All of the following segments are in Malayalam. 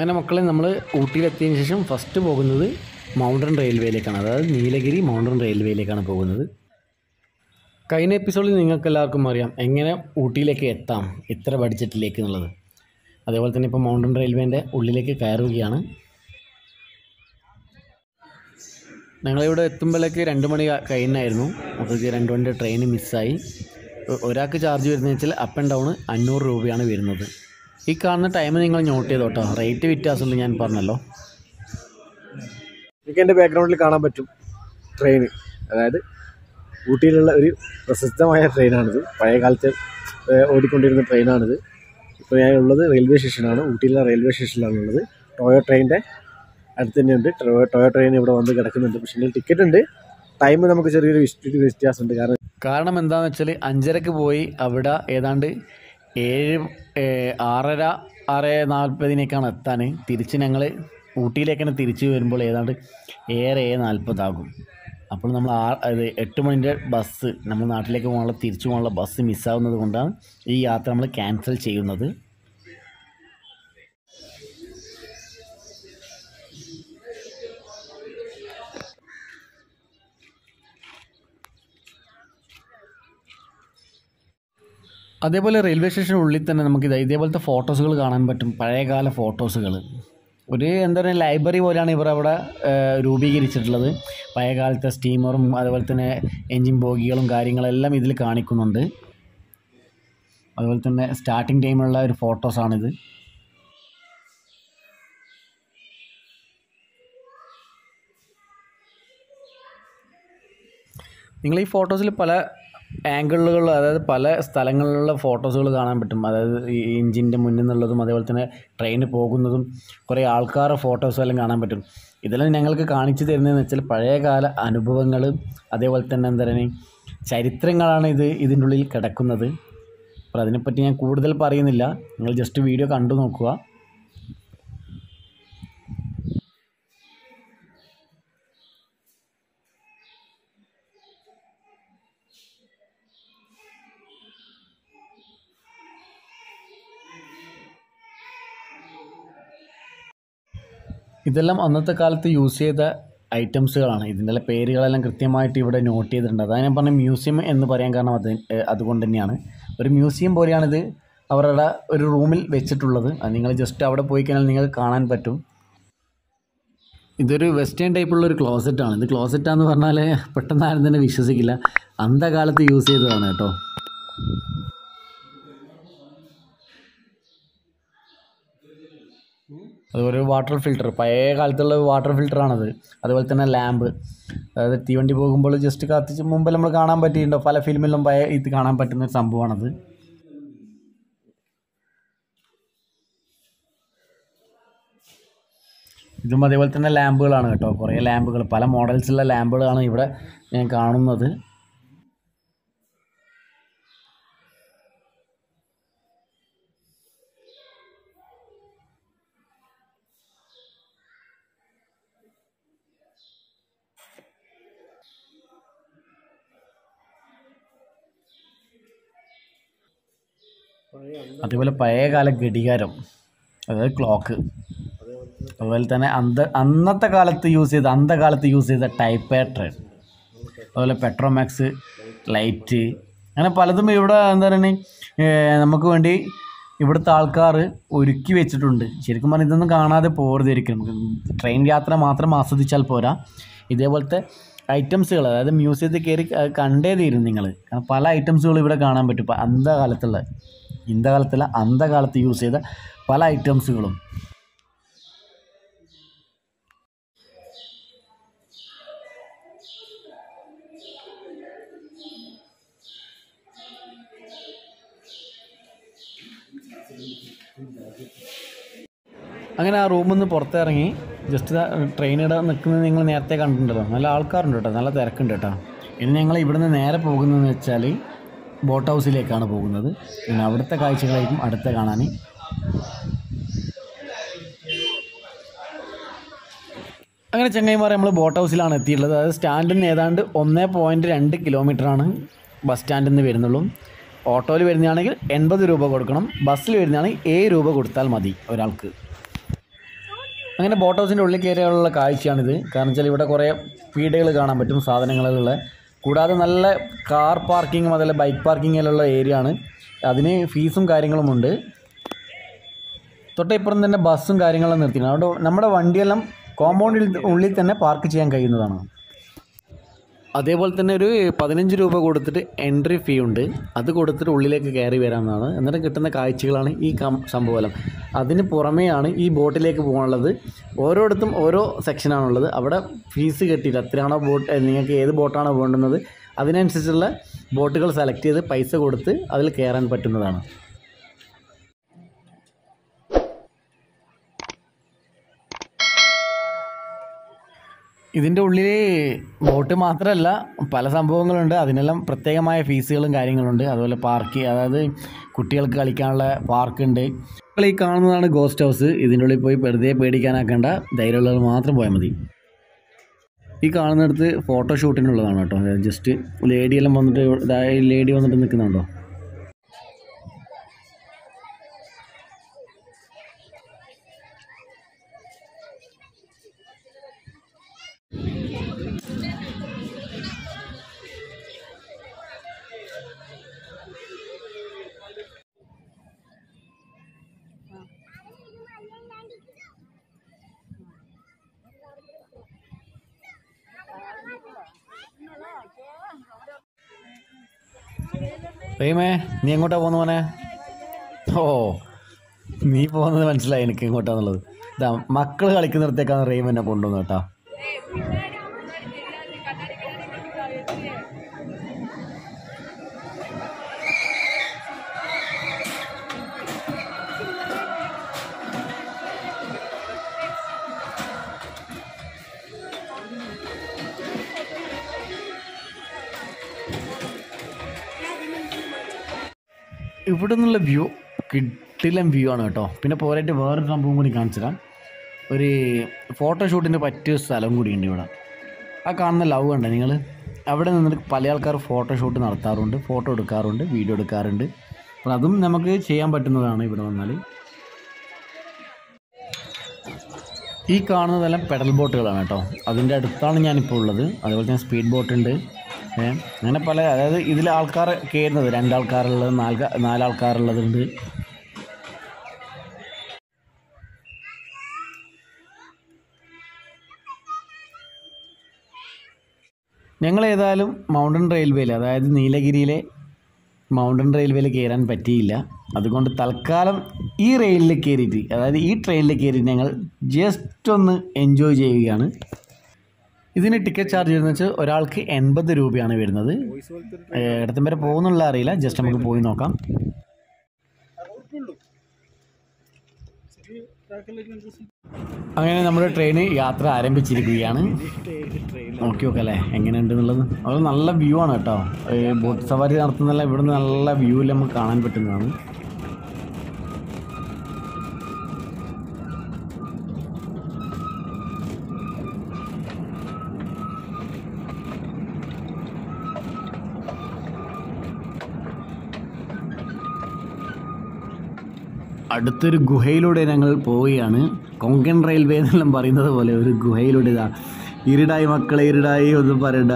അങ്ങനെ മക്കളെ നമ്മൾ ഊട്ടിയിലെത്തിയതിന് ശേഷം ഫസ്റ്റ് പോകുന്നത് മൗണ്ടൻ റെയിൽവേയിലേക്കാണ് അതായത് നീലഗിരി മൗണ്ടൻ റെയിൽവേയിലേക്കാണ് പോകുന്നത് കഴിഞ്ഞ എപ്പിസോഡിൽ നിങ്ങൾക്ക് എല്ലാവർക്കും അറിയാം എങ്ങനെ ഊട്ടിയിലേക്ക് എത്താം ഇത്ര ബഡ്ജറ്റിലേക്ക് എന്നുള്ളത് അതേപോലെ തന്നെ ഇപ്പോൾ മൗണ്ടൻ റെയിൽവേൻ്റെ ഉള്ളിലേക്ക് കയറുകയാണ് ഞങ്ങളിവിടെ എത്തുമ്പോഴേക്ക് രണ്ട് മണി ക- കഴിഞ്ഞായിരുന്നു അപ്പോൾ രണ്ട് മണിൻ്റെ ട്രെയിൻ മിസ്സായി ഒ- ഒരാൾക്ക് ചാർജ് വരുന്നത് വെച്ചാൽ അപ്പ് ആൻഡ് ഡൗൺ അഞ്ഞൂറ് രൂപയാണ് വരുന്നത് ഈ കാണുന്ന ടൈം നിങ്ങൾ നോട്ട് ചെയ്തോ കേട്ടോ റേറ്റ് വ്യത്യാസമുണ്ട് ഞാൻ പറഞ്ഞല്ലോ എനിക്ക് എൻ്റെ ബാക്ക്ഗ്രൗണ്ടിൽ കാണാൻ പറ്റും ട്രെയിൻ അതായത് ഊട്ടിയിലുള്ള ഒരു പ്രശസ്തമായ ട്രെയിനാണിത് പഴയ കാലത്ത് ഏഹ്, ഓടിക്കൊണ്ടിരുന്ന ട്രെയിനാണിത് ഇപ്പോൾ ഞാൻ ഉള്ളത് റെയിൽവേ സ്റ്റേഷനാണ് ഊട്ടിയിലെ റെയിൽവേ സ്റ്റേഷനിലാണ് ഉള്ളത് ടോയോ ട്രെയിനിൻ്റെ അടുത്ത് തന്നെയുണ്ട് ടോയോ ടോയോ ട്രെയിൻ ഇവിടെ വന്ന് കിടക്കുന്നുണ്ട് പക്ഷേ ടിക്കറ്റ് ഉണ്ട് ടൈം നമുക്ക് ചെറിയൊരു വിസ്- വ്യത്യാസമുണ്ട് കാരണം കാരണം എന്താണെന്ന് വെച്ചാൽ അഞ്ചരക്ക് പോയി അവിടെ ഏതാണ്ട് ഏഴ് ഏഹ്, ആറര ആറ് നാൽപ്പതിനേക്കാണ് എത്താൻ തിരിച്ച് ഞങ്ങൾ ഊട്ടിയിലേക്ക് തന്നെ തിരിച്ച് വരുമ്പോൾ ഏതാണ്ട് ഏറെ ഏഴ് നാൽപ്പതാകും അപ്പോൾ നമ്മൾ ആ അത് എട്ട് മണിൻ്റെ ബസ് നമ്മൾ നാട്ടിലേക്ക് പോകാനുള്ള തിരിച്ചു പോകാനുള്ള ബസ് മിസ്സാവുന്നത് കൊണ്ടാണ് ഈ യാത്ര നമ്മൾ ക്യാൻസൽ ചെയ്യുന്നത് അതേപോലെ റെയിൽവേ സ്റ്റേഷൻ ഉള്ളിൽ തന്നെ നമുക്ക് ഇത് ഇതേപോലത്തെ ഫോട്ടോസുകൾ കാണാൻ പറ്റും പഴയകാല ഫോട്ടോസുകൾ ഒരു എന്താ പറയുക ലൈബ്രറി പോലെയാണ് ഇവർ അവിടെ ഏഹ്, രൂപീകരിച്ചിട്ടുള്ളത് പഴയകാലത്തെ സ്റ്റീമറും അതുപോലെ തന്നെ എൻജിൻ ബോഗികളും കാര്യങ്ങളെല്ലാം ഇതിൽ കാണിക്കുന്നുണ്ട് അതുപോലെ തന്നെ സ്റ്റാർട്ടിങ് ടൈമുള്ള ഒരു ഫോട്ടോസാണിത് നിങ്ങൾ ഈ ഫോട്ടോസിൽ പല ആംഗിളുകളിൽ അതായത് പല സ്ഥലങ്ങളിലുള്ള ഫോട്ടോസുകൾ കാണാൻ പറ്റും അതായത് ഈ എഞ്ചിൻ്റെ മുന്നിൽ നിന്നുള്ളതും അതേപോലെ തന്നെ ട്രെയിൻ പോകുന്നതും കുറേ ആൾക്കാരുടെ ഫോട്ടോസും എല്ലാം കാണാൻ പറ്റും ഇതെല്ലാം ഞങ്ങൾക്ക് കാണിച്ചു തരുന്നതെന്ന് വെച്ചാൽ പഴയകാല അനുഭവങ്ങൾ അതേപോലെ തന്നെ എന്താ പറയുക ചരിത്രങ്ങളാണ് ഇത് ഇതിൻ്റെ ഉള്ളിൽ കിടക്കുന്നത് അപ്പോൾ അതിനെപ്പറ്റി ഞാൻ കൂടുതൽ പറയുന്നില്ല നിങ്ങൾ ജസ്റ്റ് വീഡിയോ കണ്ടു നോക്കുക ഇതെല്ലാം അന്നത്തെ കാലത്ത് യൂസ് ചെയ്ത ഐറ്റംസുകളാണ് ഇതിൻ്റെ പേരുകളെല്ലാം കൃത്യമായിട്ട് ഇവിടെ നോട്ട് ചെയ്തിട്ടുണ്ട് അതാണ് ഞാൻ പറഞ്ഞ മ്യൂസിയം എന്ന് പറയാൻ കാരണം അത് ഏഹ് അതുകൊണ്ട് തന്നെയാണ് ഒരു മ്യൂസിയം പോലെയാണിത് അവരുടെ ഒരു റൂമിൽ വെച്ചിട്ടുള്ളത് അത് നിങ്ങൾ ജസ്റ്റ് അവിടെ പോയി കഴിഞ്ഞാൽ നിങ്ങൾക്ക് കാണാൻ പറ്റും ഇതൊരു വെസ്റ്റേൺ ടൈപ്പുള്ള ഒരു ക്ലോസറ്റാണ് ഇത് ക്ലോസറ്റാന്ന് പറഞ്ഞാൽ പെട്ടെന്ന് ആരും തന്നെ വിശ്വസിക്കില്ല അന്ധകാലത്ത് യൂസ് ചെയ്തതാണ് കേട്ടോ അതുപോലെ വാട്ടർ ഫിൽറ്റർ പഴയ കാലത്തുള്ള വാട്ടർ ഫിൽറ്ററാണത് അതുപോലെ തന്നെ ലാമ്പ് അതായത് തീവണ്ടി പോകുമ്പോൾ ജസ്റ്റ് കത്തിച്ച് മുമ്പ് നമ്മൾ കാണാൻ പറ്റിയിട്ടുണ്ടോ പല ഫിലിമിലും പഴയ ഇത് കാണാൻ പറ്റുന്ന ഒരു സംഭവമാണത് ഇതും അതേപോലെ തന്നെ ലാമ്പുകളാണ് കേട്ടോ കുറേ ലാമ്പുകൾ പല മോഡൽസുള്ള ലാമ്പുകളാണ് ഇവിടെ ഞാൻ കാണുന്നത് അതേപോലെ പഴയകാല ഘടികാരം അതായത് ക്ലോക്ക് അതുപോലെ തന്നെ അന്ത അന്നത്തെ കാലത്ത് യൂസ് ചെയ്ത അന്ധകാലത്ത് യൂസ് ചെയ്ത ടൈപ്പ് അതുപോലെ പെട്രോമാക്സ് ലൈറ്റ് അങ്ങനെ പലതും ഇവിടെ എന്താ പറയുക നമുക്ക് വേണ്ടി ഇവിടുത്തെ ആൾക്കാർ ഒരുക്കി വെച്ചിട്ടുണ്ട് ശരിക്കും പറഞ്ഞാൽ ഇതൊന്നും കാണാതെ പോകരുത് ഒരിക്കലും ട്രെയിൻ യാത്ര മാത്രം ആസ്വദിച്ചാൽ പോരാ ഇതേപോലത്തെ ഐറ്റംസുകൾ അതായത് മ്യൂസിയത്തിൽ കയറി ക- കണ്ടേ തീരും നിങ്ങൾ കാരണം പല ഐറ്റംസുകളും ഇവിടെ കാണാൻ പറ്റും ഇപ്പം അന്ധകാലത്തുള്ള ഇന്തകാലത്തല്ല അന്ധകാലത്ത് യൂസ് ചെയ്ത പല ഐറ്റംസുകളും അങ്ങനെ ആ റൂമിൽ നിന്ന് പുറത്തിറങ്ങി ജസ്റ്റ് ട്രെയിനിടെ നിൽക്കുന്നത് നിങ്ങൾ നേരത്തെ കണ്ടിട്ടുണ്ടല്ലോ നല്ല ആൾക്കാരുണ്ട് കേട്ടോ നല്ല തിരക്കുണ്ട് കേട്ടോ ഇനി ഞങ്ങൾ ഇവിടുന്ന് നേരെ പോകുന്നതെന്ന് വെച്ചാൽ ബോട്ട് ഹൗസിലേക്കാണ് പോകുന്നത് പിന്നെ അവിടുത്തെ കാഴ്ചകളായിരിക്കും അടുത്ത കാണാൻ അങ്ങനെ ചങ്ങായിമാർ നമ്മൾ ബോട്ട് ഹൗസിലാണ് എത്തിയിട്ടുള്ളത് അതായത് സ്റ്റാൻഡിൽ നിന്ന് ഏതാണ്ട് ഒന്ന് പോയിൻറ്റ് രണ്ട് കിലോമീറ്ററാണ് ബസ് സ്റ്റാൻഡിൽ നിന്ന് വരുന്നുള്ളൂ ഓട്ടോയിൽ വരുന്നതാണെങ്കിൽ എൺപത് രൂപ കൊടുക്കണം ബസ്സിൽ വരുന്നതാണെങ്കിൽ ഏഴ് രൂപ കൊടുത്താൽ മതി ഒരാൾക്ക് അങ്ങനെ ബോട്ട് ഹൗസിൻ്റെ ഉള്ളിൽ കയറിയുള്ള കാഴ്ചയാണിത് കാരണം വെച്ചാൽ ഇവിടെ കുറേ വീടുകൾ കാണാൻ പറ്റും സാധനങ്ങളുള്ള കൂടാതെ നല്ല കാർ പാർക്കിംഗ് മുതൽ ബൈക്ക് പാർക്കിങ്ങിലുള്ള ഏരിയ ആണ് അതിന് ഫീസും കാര്യങ്ങളുമുണ്ട് തൊട്ടിപ്പുറം തന്നെ ബസ്സും കാര്യങ്ങളും നിർത്തിയിട്ടുണ്ട് അതുകൊണ്ട് നമ്മുടെ വണ്ടിയെല്ലാം കോമ്പൗണ്ടിൽ ഉള്ളിൽ തന്നെ പാർക്ക് ചെയ്യാൻ കഴിയുന്നതാണ് അതേപോലെ തന്നെ ഒരു പതിനഞ്ച് രൂപ കൊടുത്തിട്ട് എൻട്രി ഫീ ഉണ്ട് അത് കൊടുത്തിട്ട് ഉള്ളിലേക്ക് കയറി വരാമെന്നാണ് എന്നിട്ട് കിട്ടുന്ന കാഴ്ചകളാണ് ഈ കം സംഭവം അതിന് പുറമെയാണ് ഈ ബോട്ടിലേക്ക് പോകാനുള്ളത് ഓരോയിടത്തും ഓരോ സെക്ഷനാണുള്ളത് അവിടെ ഫീസ് കെട്ടിയിട്ട് എത്രയാണോ ബോട്ട് ഏ, നിങ്ങൾക്ക് ഏത് ബോട്ടാണോ വേണ്ടുന്നത് അതിനനുസരിച്ചുള്ള ബോട്ടുകൾ സെലക്ട് ചെയ്ത് പൈസ കൊടുത്ത് അതിൽ കയറാൻ പറ്റുന്നതാണ് ഇതിൻ്റെ ഉള്ളിൽ ബോട്ട് മാത്രമല്ല പല സംഭവങ്ങളുണ്ട് അതിനെല്ലാം പ്രത്യേകമായ ഫീസുകളും കാര്യങ്ങളുണ്ട് അതുപോലെ പാർക്ക് അതായത് കുട്ടികൾക്ക് കളിക്കാനുള്ള പാർക്കുണ്ട് ഇപ്പോൾ ഈ കാണുന്നതാണ് ഗോസ്റ്റ് ഹൗസ് ഇതിൻ്റെ ഉള്ളിൽ പോയി വെറുതെ പേടിക്കാനാക്കേണ്ട ധൈര്യമുള്ളവർ മാത്രം പോയാൽ മതി ഈ കാണുന്നിടത്ത് ഫോട്ടോഷൂട്ടിനുള്ളതാണ് കേട്ടോ അതായത് ജസ്റ്റ് ലേഡിയെല്ലാം വന്നിട്ട് ഇതാ ലേഡി വന്നിട്ട് നിൽക്കുന്നുണ്ടോ റീമേ നീ എങ്ങോട്ടാ പോകുന്ന മോനെ ഓ നീ പോകുന്നത് മനസ്സിലായി എനിക്ക് എങ്ങോട്ടാന്നുള്ളത് ഇതാ മക്കൾ കളിക്കുന്നിടത്തേക്കാണ് റീം എന്നെ കൊണ്ടുവന്നത് കേട്ടോ ഇവിടെ നിന്നുള്ള വ്യൂ കിട്ടിലം വ്യൂ ആണ് കേട്ടോ പിന്നെ പോരായിട്ട് വേറൊരു സംഭവം കൂടി കാണിച്ചു തരാം ഒരു ഫോട്ടോഷൂട്ടിന് പറ്റിയ സ്ഥലം കൂടിയുണ്ട് ഇവിടെ ആ കാണുന്ന ലവ് കണ്ടേ നിങ്ങൾ അവിടെ നിന്നിട്ട് പല ആൾക്കാർ ഫോട്ടോഷൂട്ട് നടത്താറുണ്ട് ഫോട്ടോ എടുക്കാറുണ്ട് വീഡിയോ എടുക്കാറുണ്ട് അപ്പോൾ അതും നമുക്ക് ചെയ്യാൻ പറ്റുന്നതാണ് ഇവിടെ വന്നാൽ ഈ കാണുന്നതെല്ലാം പെഡൽ ബോട്ടുകളാണ് കേട്ടോ അതിൻ്റെ അടുത്താണ് ഞാനിപ്പോൾ ഉള്ളത് അതുപോലെ തന്നെ സ്പീഡ് ബോട്ട് ഉണ്ട് ഏ, അങ്ങനെ പല അതായത് ഇതിൽ ആൾക്കാർ കയറുന്നത് രണ്ടാൾക്കാരുള്ളത് നാല് നാലാൾക്കാരുള്ളതുണ്ട് ഞങ്ങൾ ഏതായാലും മൗണ്ടൻ റെയിൽവേയിൽ അതായത് നീലഗിരിയിലെ മൗണ്ടൻ റെയിൽവേയിൽ കയറാൻ പറ്റിയില്ല അതുകൊണ്ട് തൽക്കാലം ഈ റെയിലിൽ കയറിയിട്ട് അതായത് ഈ ട്രെയിനിൽ കയറിയിട്ട് ഞങ്ങൾ ജസ്റ്റ് ഒന്ന് എൻജോയ് ചെയ്യുകയാണ് ഇതിന് ടിക്കറ്റ് ചാർജ് വരുന്നത് വെച്ചാൽ ഒരാൾക്ക് എൺപത് രൂപയാണ് വരുന്നത് ഏഹ് ഇടത്തും വരെ പോകുന്നുള്ള അറിയില്ല ജസ്റ്റ് നമുക്ക് പോയി നോക്കാം അങ്ങനെ നമ്മുടെ ട്രെയിൻ യാത്ര ആരംഭിച്ചിരിക്കുകയാണ് നോക്കി നോക്കല്ലേ എങ്ങനെയുണ്ട് എന്നുള്ളത് അത് നല്ല വ്യൂ ആണ് കേട്ടോ ഈ ബോട്ട് സവാരി നടത്തുന്നല്ല ഇവിടുന്ന് നല്ല വ്യൂവിൽ നമുക്ക് കാണാൻ പറ്റുന്നതാണ് അടുത്തൊരു ഗുഹയിലൂടെ ഞങ്ങൾ പോവുകയാണ് കൊങ്കൺ റെയിൽവേ എന്നെല്ലാം പറയുന്നത് പോലെ ഒരു ഗുഹയിലൂടെ ഇതാ ഇരുടായി മക്കളെ ഇരുടായി ഒന്നും പറയണ്ട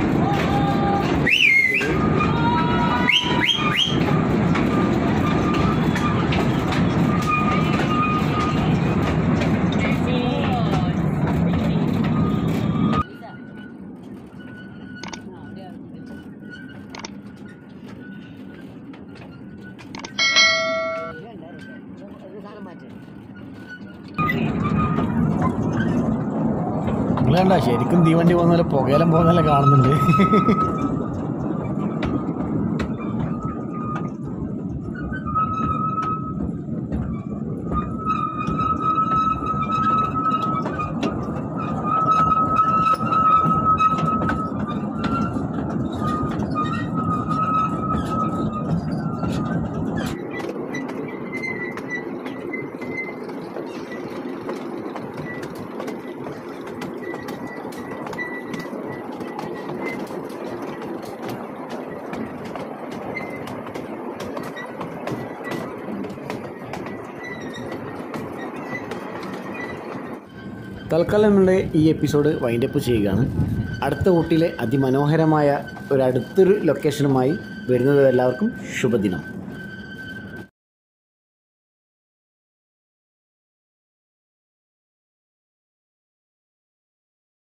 നിങ്ങൾ കണ്ട ശരിക്കും തീവണ്ടി പോകുന്ന പോലെ പുകയിലും പോകുന്ന പോലെ കാണുന്നുണ്ട് തൽക്കാലം നമ്മുടെ ഈ എപ്പിസോഡ് വൈൻഡപ്പ് ചെയ്യുകയാണ് അടുത്ത ഊട്ടിയിലെ അതിമനോഹരമായ ഒരു അടുത്തൊരു ലൊക്കേഷനുമായി വരുന്നത് എല്ലാവർക്കും ശുഭദിനം